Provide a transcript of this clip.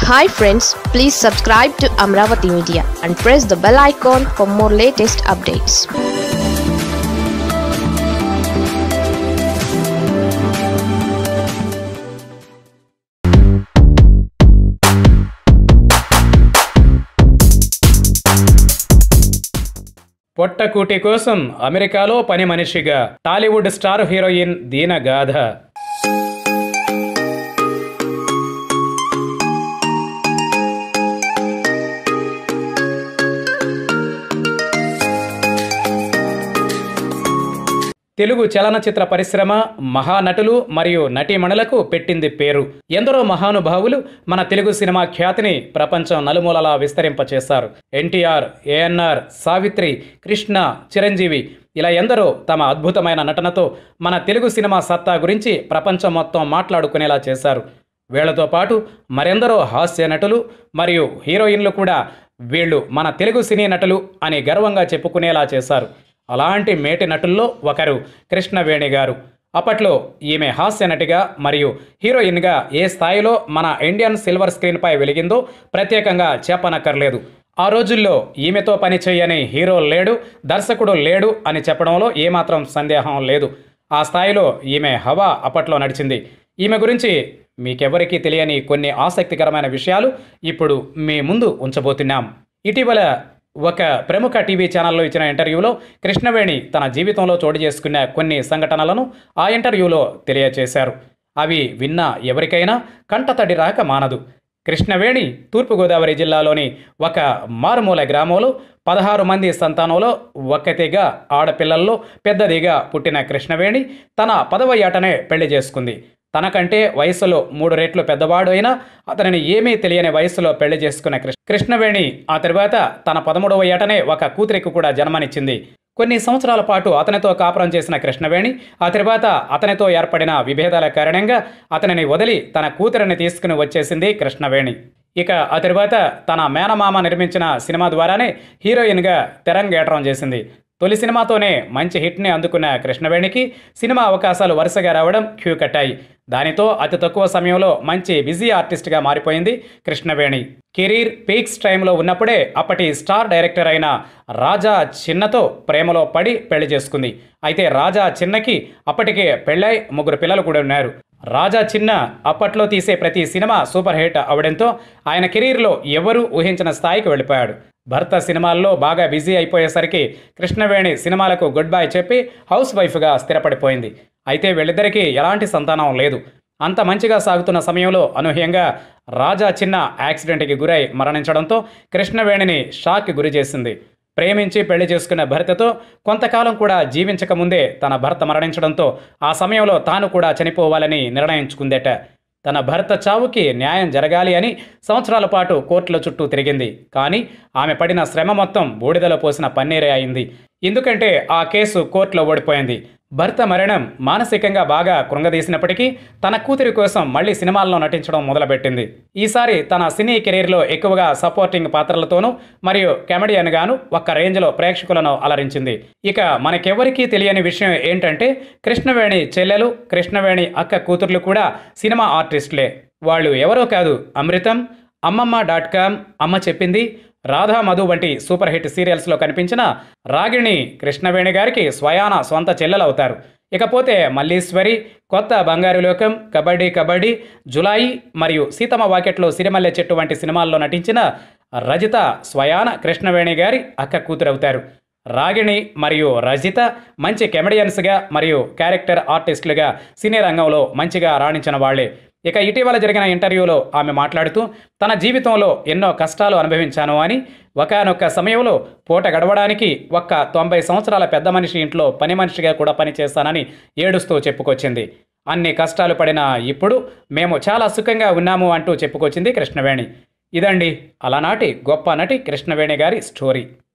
hi friends please subscribe to Amaravati media and press the bell icon for more latest updates పొట్టకూటి కోసం అమెరికాలో పని మనిషిగా టాలీవుడ్ స్టార్ హీరోయిన్ దీన గాథ తెలుగు చలనచిత్ర పరిశ్రమ మహానటులు మరియు నటీమణులకు పెట్టింది పేరు ఎందరో మహానుభావులు మన తెలుగు సినిమా ఖ్యాతిని ప్రపంచం నలుమూలలా విస్తరింపచేశారు ఎన్టీఆర్ ఏఎన్ఆర్ సావిత్రి కృష్ణ చిరంజీవి ఇలా ఎందరో తమ అద్భుతమైన నటనతో మన తెలుగు సినిమా సత్తా గురించి ప్రపంచం మొత్తం మాట్లాడుకునేలా చేశారు వీళ్లతో పాటు మరెందరో హాస్య నటులు మరియు హీరోయిన్లు కూడా వీళ్ళు మన తెలుగు సినీ నటులు అని గర్వంగా చెప్పుకునేలా చేశారు అలాంటి మేటి నటుల్లో ఒకరు కృష్ణవేణి గారు అప్పట్లో ఈమె హాస్య నటిగా మరియు హీరోయిన్గా ఏ స్థాయిలో మన ఇండియన్ సిల్వర్ స్క్రీన్పై వెలిగిందో ప్రత్యేకంగా చెప్పనక్కర్లేదు ఆ రోజుల్లో ఈమెతో పని చేయని హీరో లేడు దర్శకుడు లేడు అని చెప్పడంలో ఏమాత్రం సందేహం లేదు ఆ స్థాయిలో ఈమె హవా అప్పట్లో నడిచింది ఈమె గురించి మీకెవరికీ తెలియని కొన్ని ఆసక్తికరమైన విషయాలు ఇప్పుడు మీ ముందు ఉంచబోతున్నాం ఇటీవల ఒక ప్రముఖ టీవీ ఛానల్లో ఇచ్చిన ఇంటర్వ్యూలో కృష్ణవేణి తన జీవితంలో చోటు చేసుకున్న కొన్ని సంఘటనలను ఆ ఇంటర్వ్యూలో తెలియచేశారు అవి విన్న ఎవరికైనా కంటతడి రాక మానదు కృష్ణవేణి తూర్పుగోదావరి జిల్లాలోని ఒక మారుమూల గ్రామంలో పదహారు మంది సంతానంలో ఒక్కతిగా ఆడపిల్లల్లో పెద్దదిగా పుట్టిన కృష్ణవేణి తన పదవ ఏటనే పెళ్లి చేసుకుంది తనకంటే వయసులో మూడు రెట్లు పెద్దవాడు అయినా అతనిని ఏమీ తెలియని వయసులో పెళ్లి చేసుకున్న కృష్ణ కృష్ణవేణి ఆ తర్వాత తన పదమూడవ ఏటనే ఒక కూతురికి కూడా జన్మనిచ్చింది కొన్ని సంవత్సరాల పాటు అతనితో కాపురం చేసిన కృష్ణవేణి ఆ తర్వాత అతనితో ఏర్పడిన విభేదాల కారణంగా అతనిని వదిలి తన కూతురిని తీసుకుని వచ్చేసింది కృష్ణవేణి ఇక ఆ తర్వాత తన మేనమామ నిర్మించిన సినిమా ద్వారానే హీరోయిన్గా తెరంగేట్రం చేసింది తొలి సినిమాతోనే మంచి హిట్ని అందుకున్న కృష్ణవేణికి సినిమా అవకాశాలు వరుసగా రావడం క్యూ కట్టాయి దానితో అతి తక్కువ సమయంలో మంచి బిజీ ఆర్టిస్ట్గా మారిపోయింది కృష్ణవేణి కెరీర్ పీక్స్ టైంలో ఉన్నప్పుడే అప్పటి స్టార్ డైరెక్టర్ అయిన రాజా చిన్నతో ప్రేమలో పడి పెళ్లి చేసుకుంది అయితే రాజా చిన్నకి అప్పటికే పెళ్ళై ముగ్గురు పిల్లలు కూడా ఉన్నారు రాజా చిన్న అప్పట్లో తీసే ప్రతి సినిమా సూపర్ హిట్ అవడంతో ఆయన కెరీర్లో ఎవరూ ఊహించిన స్థాయికి వెళ్ళిపోయాడు భర్త సినిమాల్లో బాగా బిజీ అయిపోయేసరికి కృష్ణవేణి సినిమాలకు గుడ్ బై చెప్పి హౌస్ వైఫ్గా స్థిరపడిపోయింది అయితే వీళ్ళిద్దరికీ ఎలాంటి సంతానం లేదు అంత మంచిగా సాగుతున్న సమయంలో అనూహ్యంగా రాజా చిన్న యాక్సిడెంట్కి గురై మరణించడంతో కృష్ణవేణిని షాక్కి గురి చేసింది ప్రేమించి పెళ్లి చేసుకున్న భర్తతో కొంతకాలం కూడా జీవించకముందే తన భర్త మరణించడంతో ఆ సమయంలో తాను కూడా చనిపోవాలని నిర్ణయించుకుందట తన భర్త చావుకి న్యాయం జరగాలి అని సంవత్సరాల పాటు కోర్టుల చుట్టూ తిరిగింది కానీ ఆమె పడిన శ్రమ మొత్తం బూడిదలో పోసిన పన్నీరే అయింది ఎందుకంటే ఆ కేసు కోర్టులో ఓడిపోయింది భర్త మరణం మానసికంగా బాగా కృంగదీసినప్పటికీ తన కూతురి కోసం మళ్ళీ సినిమాల్లో నటించడం మొదలుపెట్టింది ఈసారి తన సినీ కెరీర్లో ఎక్కువగా సపోర్టింగ్ పాత్రలతోనూ మరియు కెమెడియన్గాను ఒక్క రేంజ్లో ప్రేక్షకులను అలరించింది ఇక మనకెవరికీ తెలియని విషయం ఏంటంటే కృష్ణవేణి చెల్లెలు కృష్ణవేణి అక్క కూతుర్లు కూడా సినిమా ఆర్టిస్టులే వాళ్ళు ఎవరో కాదు అమృతం అమ్మమ్మ డాట్ కామ్ అమ్మ చెప్పింది రాధా మధు వంటి సూపర్ హిట్ సీరియల్స్లో కనిపించిన రాగిణి కృష్ణవేణి గారికి స్వయాన సొంత చెల్లెలవుతారు ఇకపోతే మల్లీశ్వరి కొత్త బంగారు లోకం కబడ్డీ కబడ్డీ జులాయి మరియు సీతమ్మ వాకెట్లో సిరిమల్లె చెట్టు వంటి సినిమాల్లో నటించిన రజిత స్వయాన కృష్ణవేణి గారి అక్క కూతురవుతారు రాగిణి మరియు రజిత మంచి కెమెడియన్స్గా మరియు క్యారెక్టర్ ఆర్టిస్టులుగా సినీ రంగంలో మంచిగా రాణించిన వాళ్లే ఇక ఇటీవల జరిగిన ఇంటర్వ్యూలో ఆమె మాట్లాడుతూ తన జీవితంలో ఎన్నో కష్టాలు అనుభవించాను అని ఒకనొక సమయంలో పూట గడవడానికి ఒక్క తొంభై సంవత్సరాల పెద్ద మనిషి ఇంట్లో పని మనిషిగా కూడా పనిచేస్తానని ఏడుస్తూ చెప్పుకొచ్చింది అన్ని కష్టాలు పడిన ఇప్పుడు మేము చాలా సుఖంగా ఉన్నాము అంటూ చెప్పుకొచ్చింది కృష్ణవేణి ఇదండి అలనాటి గొప్ప నటి కృష్ణవేణి గారి స్టోరీ